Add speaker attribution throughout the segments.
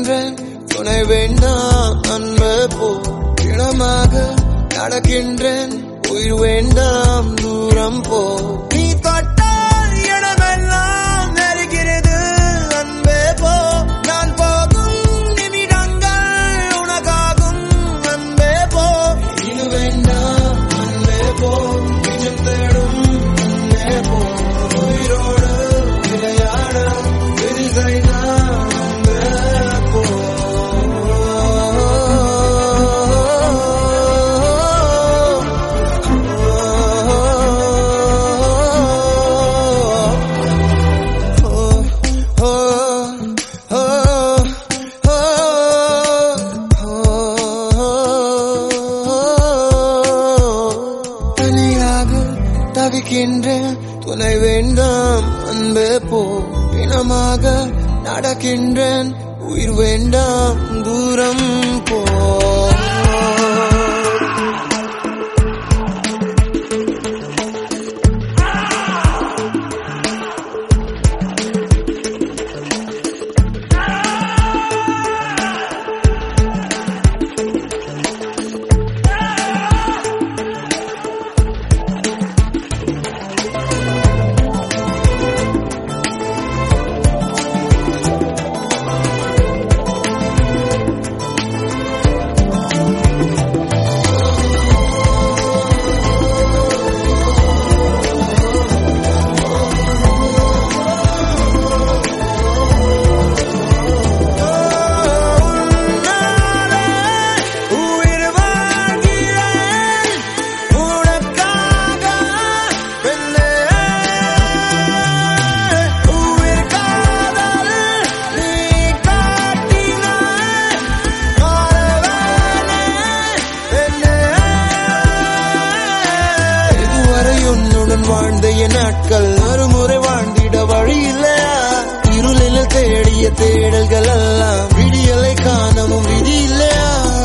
Speaker 1: நடக்கின்றேன் துணை வேண்டாம் அன்பு போ இனமாக நடக்கின்றேன் உயிர் வேண்டாம் தூரம் போ நீ தொட்டால் இடமெல்லாம் நெருகிறது அன்பே போ நான் போகும் நிமிடங்கள் உனக்காகும் அன்பே போ இது வேண்டாம் அன்பே போ நிஜம் தேடும் அன்பே போ உயிரோடு விளையாட விரிசைதான் அன்பே போ தனியாக தவிக்கின்றேன் துணை வேண்டாம் அன்பே போ இனமாக நடக்கின்றேன் உயிர் வேண்டாம் தூரம் போ உயிர் வாழ்கிறேன் உனக்காக பெண்ணே உயிர் காதல் நீ காட்டினாய் மாறவேனே பெண்ணே இதுவரை உன்னுடன் வாழ்ந்த என் நாட்கள் மறுமுறை வாழ்ந்திட வழி இல்லையா இருளில் தேடிய தேடல்கள் எல்லாம் விடியலை காணவும் விதி இல்லையா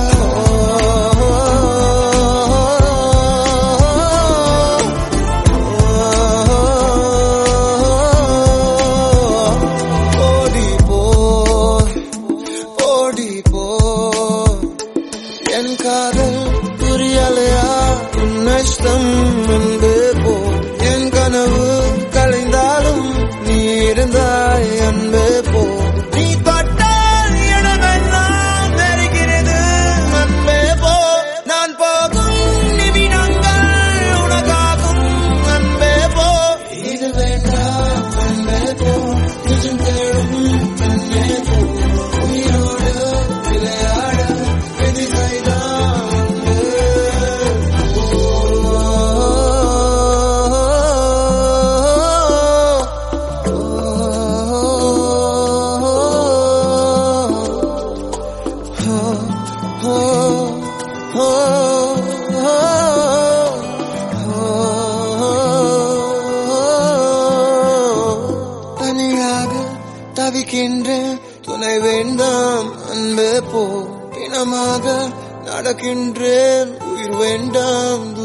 Speaker 1: ஓடி போ ஓடி போ என் காதல் புரியலையா உன் நஷ்டம் என்று போ என் கனவு கலைந்தாலும் நீ இருந்தாய் அன்பே போ நீ தொட்டால் இடமெல்லாம் நெருகிறது அன்பே போ நான் போகும் நிமிடங்கள் உனக்காகும் அன்பே போ இது வேண்டாம் அன்பே போ நிஜம் தேடும் அன்பே போ உயிரோடு விளையாட விதி செய்தான் தனியாக தவிக்கின்றேன் துணை வேண்டாம் அன்பே போ இனமாக நடக்கின்றேன் உயிர் வேண்டாம்